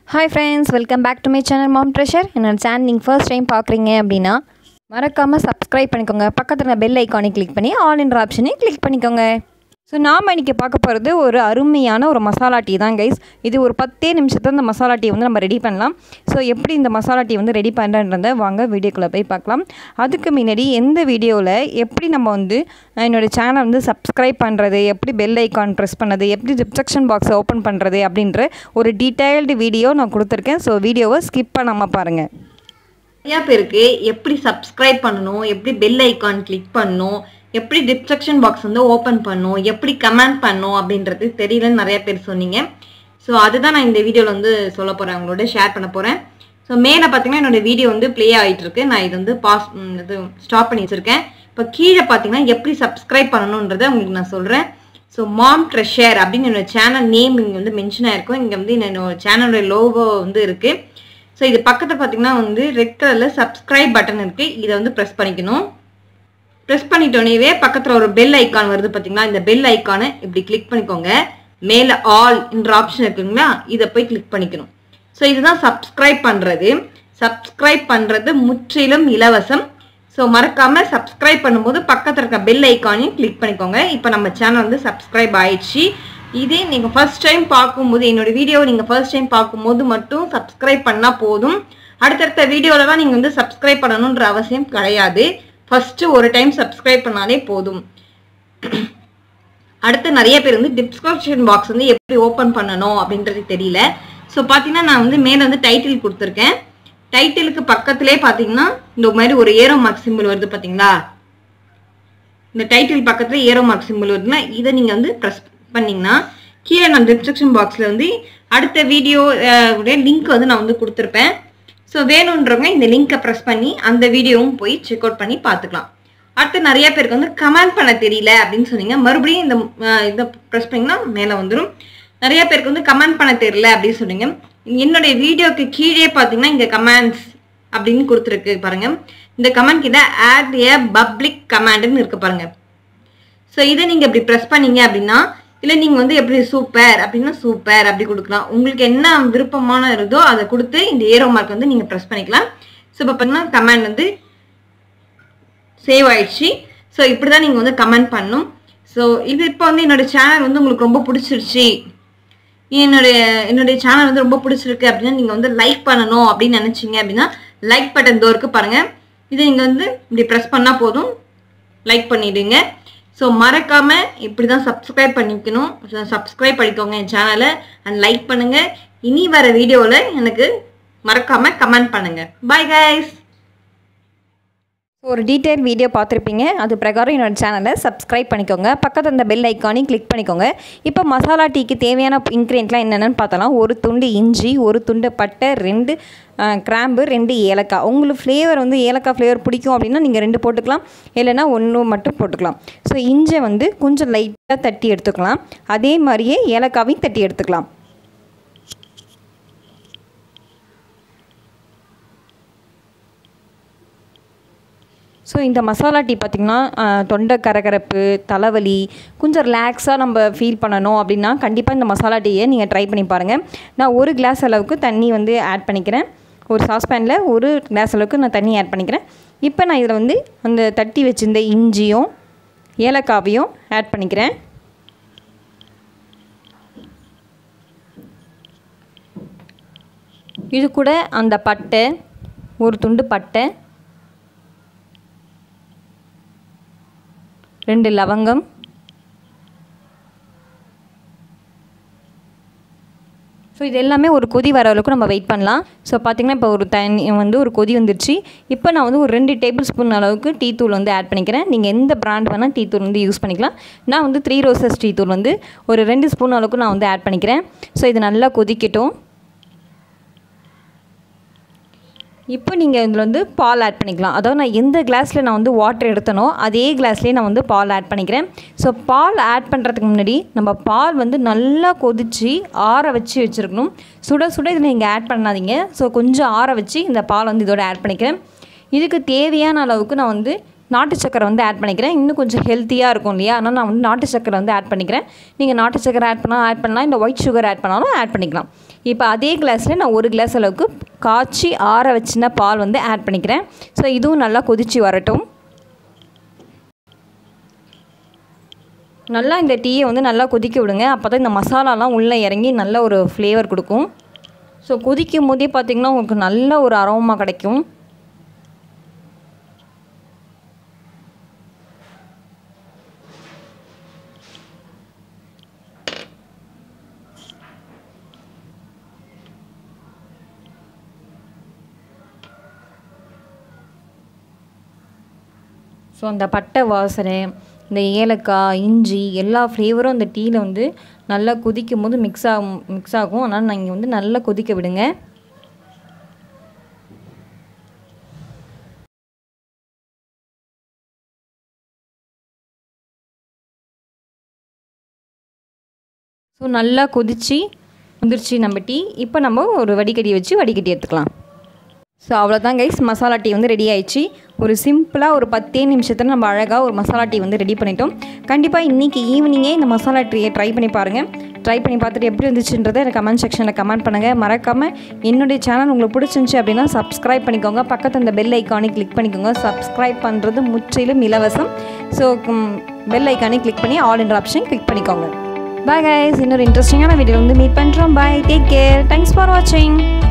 hi friends welcome back to my channel mom treasure என்னோட channel நீங்கள் first time பார்க்குறீங்க அப்படின்னா மறக்காமல் சப்ஸ்கிரைப் பண்ணிக்கோங்க பக்கத்தில் பெல் ஐக்கானை கிளிக் பண்ணி ஆல் என்ற ஆப்ஷனையும் கிளிக் பண்ணிக்கோங்க ஸோ நாம் இன்றைக்கி பார்க்க போகிறது ஒரு அருமையான ஒரு மசாலா டீ தான் கைஸ் இது ஒரு பத்தே நிமிஷத்தில் இந்த மசாலா டீ வந்து நம்ம ரெடி பண்ணலாம் ஸோ எப்படி இந்த மசாலா டீ வந்து ரெடி பண்ணுறன்றதை வாங்க வீடியோக்குள்ளே போய் பார்க்கலாம் அதுக்கு முன்னாடி எந்த வீடியோவில் எப்படி நம்ம வந்து அஹ், என்னோட சேனல் வந்து சப்ஸ்கிரைப் பண்ணுறது எப்படி பெல் ஐக்கான் ப்ரெஸ் பண்ணது எப்படி டிஸ்கிரிப்ஷன் பாக்ஸை ஓப்பன் பண்ணுறது அப்படின்ற ஒரு டீட்டெயில்டு வீடியோ நான் கொடுத்துருக்கேன் ஸோ வீடியோவை ஸ்கிப் பண்ணாமல் பாருங்கள் நிறையா பேருக்கு எப்படி சப்ஸ்கிரைப் பண்ணணும் எப்படி பெல் ஐகான் கிளிக் பண்ணணும் எப்படி டிஸ்கிரிப்ஷன் பாக்ஸ் வந்து ஓப்பன் பண்ணணும் எப்படி கமெண்ட் பண்ணணும் அப்படின்றது தெரியலன்னு நிறைய பேர் சொன்னீங்க ஸோ அதுதான் நான் இந்த வீடியோவில் வந்து சொல்ல போகிறேன் உங்களோட ஷேர் பண்ண போகிறேன் ஸோ மேலே பார்த்தீங்கன்னா என்னோட வீடியோ வந்து ப்ளே ஆகிட்டு இருக்கு நான் இது வந்து பாஸ் ம், இது ஸ்டாப் பண்ணி வச்சுருக்கேன் இப்போ கீழே பார்த்தீங்கன்னா எப்படி சப்ஸ்கிரைப் பண்ணணுன்றதை உங்களுக்கு நான் சொல்கிறேன் ஸோ மாம் ட்ரெஷர் அப்படின்னு என்னோட சேனல் நேம் இங்கே வந்து மென்ஷன் ஆயிருக்கும் இங்கே வந்து என்னோட சேனலோட லோகோ வந்து இருக்குது ஸோ இது பக்கத்தில் பார்த்தீங்கன்னா வந்து ரெட் கலரில் சப்ஸ்கிரைப் பட்டன் இருக்குது இதை வந்து ப்ரெஸ் பண்ணிக்கணும் ப்ரெஸ் பண்ணிட்டோன்னே பக்கத்தில் ஒரு பெல் ஐக்கான் வருது பார்த்தீங்களா இந்த பெல் ஐக்கானை இப்படி கிளிக் பண்ணிக்கோங்க மேலே ஆல் என்ற ஆப்ஷன் இருக்குங்களா இதை போய் கிளிக் பண்ணிக்கணும் ஸோ இதுதான் சப்ஸ்கிரைப் பண்ணுறது சப்ஸ்கிரைப் பண்ணுறது முற்றிலும் இலவசம் ஸோ மறக்காம சப்ஸ்கிரைப் பண்ணும்போது பக்கத்தில் இருக்க பெல் ஐக்கானையும் கிளிக் பண்ணிக்கோங்க இப்போ நம்ம சேனல் வந்து சப்ஸ்கிரைப் ஆயிடுச்சு இதே நீங்கள் ஃபர்ஸ்ட் டைம் பார்க்கும்போது என்னோட வீடியோ நீங்கள் ஃபர்ஸ்ட் டைம் பார்க்கும்போது மட்டும் சப்ஸ்கிரைப் பண்ணால் போதும் அடுத்தடுத்த வீடியோவில் தான் நீங்கள் வந்து சப்ஸ்கிரைப் பண்ணணுன்ற அவசியம் கிடையாது ஃபஸ்ட்டு ஒரு டைம் சப்ஸ்கிரைப் பண்ணாலே போதும் அடுத்து நிறைய பேர் வந்து டிஸ்கிரிப்ஷன் பாக்ஸ் வந்து எப்படி ஓப்பன் பண்ணணும் அப்படின்றது தெரியல ஸோ பார்த்தீங்கன்னா நான் வந்து மேலே வந்து டைட்டில் கொடுத்துருக்கேன் டைட்டிலுக்கு பக்கத்திலே பார்த்தீங்கன்னா இந்த மாதிரி ஒரு ஏரோ மார்க் சிம்பிள் வருது பார்த்தீங்களா இந்த டைட்டில் பக்கத்தில் ஏரோ மார்க் சிம்பிள் வருதுன்னா இதை நீங்கள் வந்து ப்ரெஸ் பண்ணீங்கன்னா கீழே நான் டிஸ்கிரிப்ஷன் பாக்ஸில் வந்து அடுத்த வீடியோ உடைய லிங்க் வந்து நான் வந்து கொடுத்துருப்பேன் ஸோ வேணுன்றவங்க இந்த லிங்கை ப்ரெஸ் பண்ணி அந்த வீடியோவும் போய் செக் அவுட் பண்ணி பார்த்துக்கலாம் அடுத்து நிறைய பேருக்கு வந்து கமெண்ட் பண்ண தெரியல அப்படின்னு சொன்னீங்க மறுபடியும் இந்த அஹ், இதை ப்ரெஸ் பண்ணிங்கன்னா மேலே வந்துடும் நிறைய பேருக்கு வந்து கமெண்ட் பண்ண தெரியல அப்படின்னு சொன்னீங்க என்னுடைய வீடியோக்கு கீழே பார்த்தீங்கன்னா இங்கே கமெண்ட்ஸ் அப்படின்னு கொடுத்துருக்கு பாருங்க இந்த கமெண்ட் கிட்ட ஆட் ஏ பப்ளிக் கமெண்ட்னு இருக்கு பாருங்க ஸோ இதை நீங்கள் இப்படி ப்ரெஸ் பண்ணீங்க அப்படின்னா இல்லை நீங்கள் வந்து எப்படி சூப்பர் அப்படின்னா சூப்பர் அப்படி கொடுக்கலாம் உங்களுக்கு என்ன விருப்பமான இருதோ அதை கொடுத்து இந்த ஏரோ மார்க் வந்து நீங்கள் ப்ரெஸ் பண்ணிக்கலாம் ஸோ இப்போ பார்த்தீங்கன்னா கமெண்ட் வந்து சேவ் ஆயிடுச்சு ஸோ இப்படி தான் நீங்கள் வந்து கமெண்ட் பண்ணணும் ஸோ இது இப்போ வந்து என்னோட சேனல் வந்து உங்களுக்கு ரொம்ப பிடிச்சிருச்சு என்னுடைய என்னுடைய சேனல் வந்து ரொம்ப பிடிச்சிருக்கு அப்படின்னா நீங்கள் வந்து லைக் பண்ணணும் அப்படின்னு நினச்சிங்க அப்படின்னா லைக் பட்டன் தோருக்கு பாருங்கள் இதை நீங்கள் வந்து இப்படி ப்ரெஸ் பண்ணால் போதும் லைக் பண்ணிடுங்க ஸோ மறக்காமல் இப்படி தான் சப்ஸ்கிரைப் பண்ணிக்கணும் சப்ஸ்கிரைப் பண்ணிக்கோங்க என் சேனலை அண்ட் லைக் பண்ணுங்கள் இனி வர வீடியோவில் எனக்கு மறக்காமல் கமெண்ட் பண்ணுங்கள் பாய் கைஸ் ஒரு டீட்டெயில் வீடியோ பார்த்துருப்பீங்க அது பிரகாரம் என்னோட சேனலை சப்ஸ்கிரைப் பண்ணிக்கோங்க பக்கத்தில் அந்த பெல் ஐக்கானையும் கிளிக் பண்ணிக்கோங்க இப்போ மசாலா டீக்கு தேவையான இன்க்ரீடியன்ட்லாம் என்னென்னு பார்த்தலாம் ஒரு துண்டு இஞ்சி ஒரு துண்டு பட்டை ரெண்டு அஹ், கிராம்பு ரெண்டு ஏலக்காய் உங்களுக்கு ஃப்ளேவர் வந்து ஏலக்காய் ஃப்ளேவர் பிடிக்கும் அப்படின்னா நீங்கள் ரெண்டு போட்டுக்கலாம் இல்லைன்னா ஒன்று மட்டும் போட்டுக்கலாம் ஸோ இஞ்சை வந்து கொஞ்சம் லைட்டாக தட்டி எடுத்துக்கலாம் அதே மாதிரியே ஏலக்காவையும் தட்டி எடுத்துக்கலாம் ஸோ இந்த மசாலா டீ பார்த்திங்கன்னா ஆஹ், தொண்டை கரகரப்பு தலைவலி கொஞ்சம் ரிலாக்ஸாக நம்ம ஃபீல் பண்ணணும் அப்படின்னா கண்டிப்பாக இந்த மசாலா டீயை நீங்கள் ட்ரை பண்ணி பாருங்கள் நான் ஒரு கிளாஸ் அளவுக்கு தண்ணி வந்து ஆட் பண்ணிக்கிறேன் ஒரு சாஸ்பேனில் ஒரு கிளாஸ் அளவுக்கு நான் தண்ணி ஆட் பண்ணிக்கிறேன் இப்போ நான் இதில் வந்து அந்த தட்டி வச்சிருந்த இஞ்சியும் ஏலக்காவையும் ஆட் பண்ணிக்கிறேன் இது கூட அந்த பட்டை ஒரு துண்டு பட்டை ரெண்டு லவங்கம் ஸோ இது எல்லாமே ஒரு கொதி வர அளவுக்கு நம்ம வெயிட் பண்ணலாம் ஸோ பார்த்திங்கன்னா இப்போ ஒரு தண்ணி வந்து ஒரு கொதி வந்துருச்சு இப்போ நான் வந்து ஒரு ரெண்டு டேபிள் ஸ்பூன் அளவுக்கு டீ தூள் வந்து ஆட் பண்ணிக்கிறேன் நீங்கள் எந்த பிராண்ட் வேணால் டீ தூள் வந்து யூஸ் பண்ணிக்கலாம் நான் வந்து த்ரீ ரோசஸ் டீ தூள் வந்து ஒரு ரெண்டு ஸ்பூன் அளவுக்கு நான் வந்து ஆட் பண்ணிக்கிறேன் ஸோ இது நல்லா கொதிக்கட்டும் இப்போ நீங்கள் இதில் வந்து பால் ஆட் பண்ணிக்கலாம் அதாவது நான் எந்த கிளாஸில் நான் வந்து வாட்டர் எடுத்தனோ அதே கிளாஸ்லேயே நான் வந்து பால் ஆட் பண்ணிக்கிறேன் ஸோ பால் ஆட் பண்ணுறதுக்கு முன்னாடி நம்ம பால் வந்து நல்லா கொதித்து ஆற வச்சு வச்சுருக்கணும் சுட சுட இதில் நீங்கள் ஆட் பண்ணாதீங்க ஸோ கொஞ்சம் ஆற வச்சு இந்த பால் வந்து இதோட ஆட் பண்ணிக்கிறேன் இதுக்கு தேவையான அளவுக்கு நான் வந்து நாட்டு சக்கரை வந்து ஆட் பண்ணிக்கிறேன் இன்னும் கொஞ்சம் ஹெல்த்தியாக இருக்கும் இல்லையா அதனால் நான் வந்து நாட்டு சக்கரை வந்து ஆட் பண்ணிக்கிறேன் நீங்கள் நாட்டு சக்கரை ஆட் பண்ணால் ஆட் பண்ணலாம் இல்லை ஒயிட் சுகர் ஆட் பண்ணாலும் ஆட் பண்ணிக்கலாம் இப்போ அதே கிளாஸில் நான் ஒரு கிளாஸ் அளவுக்கு காய்ச்சி ஆற வச்சுன பால் வந்து ஆட் பண்ணிக்கிறேன் ஸோ இதுவும் நல்லா கொதிச்சு வரட்டும் நல்லா இந்த டீயை வந்து நல்லா கொதிக்க விடுங்க அப்போ தான் இந்த மசாலாலாம் உள்ளே இறங்கி நல்ல ஒரு ஃப்ளேவர் கொடுக்கும் ஸோ கொதிக்கும் போதே பார்த்திங்கன்னா உங்களுக்கு நல்ல ஒரு அரோமா கிடைக்கும் ஸோ அந்த பட்டை வாசனை இந்த ஏலக்காய் இஞ்சி எல்லா ஃப்ளேவரும் அந்த டீயில் வந்து நல்லா கொதிக்கும் போது மிக்ஸ் ஆகும் மிக்ஸ் ஆகும் அதனால் நீங்கள் வந்து நல்லா கொதிக்க விடுங்க ஸோ நல்லா கொதிச்சு முதிர்ச்சி நம்ம டீ இப்போ நம்ம ஒரு வடிகட்டி வச்சு வடிகட்டி எடுத்துக்கலாம் ஸோ அவ்வளோதான் கைஸ் மசாலா டீ வந்து ரெடி ஆயிடுச்சு ஒரு சிம்பிளாக ஒரு பத்தே நிமிஷத்தில் நம்ம அழகாக ஒரு மசாலா டீ வந்து ரெடி பண்ணிட்டோம் கண்டிப்பாக இன்றைக்கி ஈவினிங்கே இந்த மசாலா டீயை ட்ரை பண்ணி பாருங்கள் ட்ரை பண்ணி பார்த்துட்டு எப்படி இருந்துச்சுன்றதை எனக்கு கமெண்ட் செக்ஷனில் கமெண்ட் பண்ணுங்கள் மறக்காமல் என்னுடைய சேனல் உங்களுக்கு பிடிச்சிருந்துச்சி அப்படின்னா சப்ஸ்கிரைப் பண்ணிக்கோங்க பக்கத்தில் இந்த பெல் ஐக்கானை கிளிக் பண்ணிக்கோங்க சப்ஸ்கிரைப் பண்ணுறது முற்றிலும் இலவசம் ஸோ பெல் ஐக்கானை கிளிக் பண்ணி ஆல் இன் ஆப்ஷன் கிளிக் பண்ணிக்கோங்க பாய் கைஸ் இன்னொரு இன்ட்ரெஸ்டிங்கான வீடியோ வந்து மீட் பண்ணுறோம் bye take care thanks for வாட்சிங்